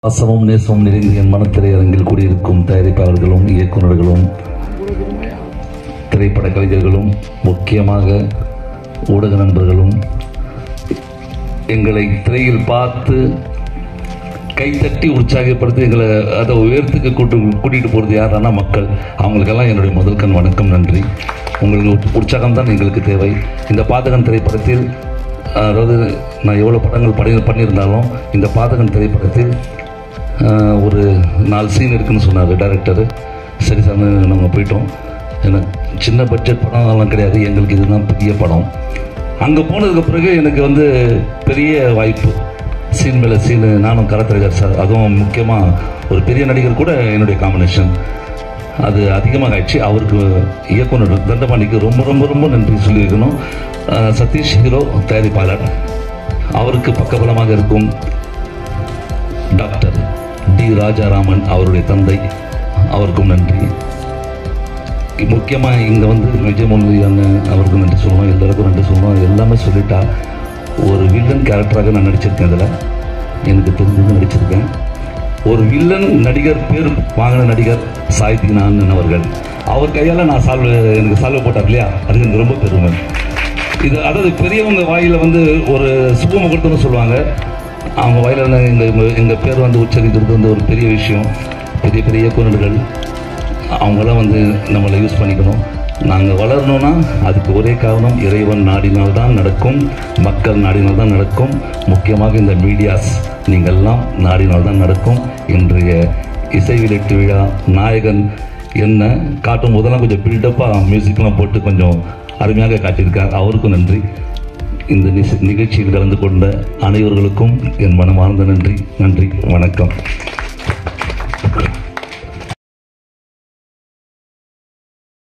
பாசமும் நேசமும் நிறைந்த என் மனத்திரையரங்கில் கூடியிருக்கும் தயாரிப்பாளர்களும் இயக்குநர்களும் திரைப்பட கலைஞர்களும் முக்கியமாக ஊடக நண்பர்களும் எங்களை திரையில் பார்த்து கைத்தட்டி உற்சாகப்படுத்தி எங்களை அதை உயரத்துக்கு கூட்டு கூட்டிகிட்டு போகிறது யாருன்னா மக்கள் அவங்களுக்கெல்லாம் என்னுடைய முதல் கண் வணக்கம் நன்றி உங்களுக்கு உற்சாகம் தான் எங்களுக்கு தேவை இந்த பாதகன் திரைப்படத்தில் அதாவது நான் எவ்வளோ படங்கள் படி பண்ணியிருந்தாலும் இந்த பாதகன் திரைப்படத்தில் ஆஹ், ஒரு நாலு சீன் இருக்குன்னு சொன்னார் டைரக்டரு சரி சார் நாங்கள் போயிட்டோம் எனக்கு சின்ன பட்ஜெட் படம் அதெல்லாம் கிடையாது எங்களுக்கு இதுதான் பெரிய படம் அங்கே போனதுக்கு பிறகு எனக்கு வந்து பெரிய வாய்ப்பு சீன் மேலே சீன் நானும் கரத்திரகர் சார் அதுவும் முக்கியமாக ஒரு பெரிய நடிகர் கூட என்னுடைய காம்பினேஷன் அது அதிகமாக ஆயிடுச்சு அவருக்கு இயக்குனர் தண்டபாணிக்கு ரொம்ப ரொம்ப ரொம்ப நன்றி சொல்லியிருக்கணும் அஹ் சதீஷ் ஹீரோ தயாரிப்பாளர் அவருக்கு பக்கபலமாக இருக்கும் டாக்டர் டி ராஜாராமன் அவருடைய தந்தை அவருக்கும் நன்றி முக்கியமாக இங்கே வந்து விஜயமொழி அண்ணன் அவருக்கும் நன்றி சொல்லணும் எல்லாருக்கும் நன்றி சொல்லணும் எல்லாமே சொல்லிட்டா ஒரு வில்லன் கேரக்டராக நான் நடிச்சிருக்கேன் இதில் எனக்கு தெரிஞ்சது நடிச்சிருக்கேன் ஒரு வில்லன் நடிகர் பேர் வாங்கின நடிகர் சாய்தினான் அவர்கள் அவர் கையால் நான் சால்வ் எனக்கு சால்வ் போட்டார் இல்லையா அது எனக்கு ரொம்ப பெருமை இது அதாவது பெரியவங்க வாயில வந்து ஒரு சுபமுகூர்த்தம்னு சொல்லுவாங்க அவங்க வாயில எங்கள் எங்கள் பேர் வந்து உச்சரிக்கிறது வந்து ஒரு பெரிய விஷயம் பெரிய பெரிய இயக்குநர்கள் அவங்களாம் வந்து நம்மளை யூஸ் பண்ணிக்கணும் நாங்கள் வளரணும்னா அதுக்கு ஒரே காரணம் இறைவன் நாடினால் தான் நடக்கும் மக்கள் நாடினால் தான் நடக்கும் முக்கியமாக இந்த மீடியாஸ் நீங்கள்லாம் நாடினால் தான் நடக்கும் இன்றைய இசை வெளியீட்டு விழா நாயகன் என்ன காட்டும் போதெல்லாம் கொஞ்சம் பில்டப்பாக மியூசிக்லாம் போட்டு கொஞ்சம் அருமையாக காட்டியிருக்கார் அவருக்கும் நன்றி இந்த நிச- நிகழ்ச்சியில் கலந்து கொண்ட அனைவர்களுக்கும் என் மனமார்ந்த நன்றி நன்றி வணக்கம்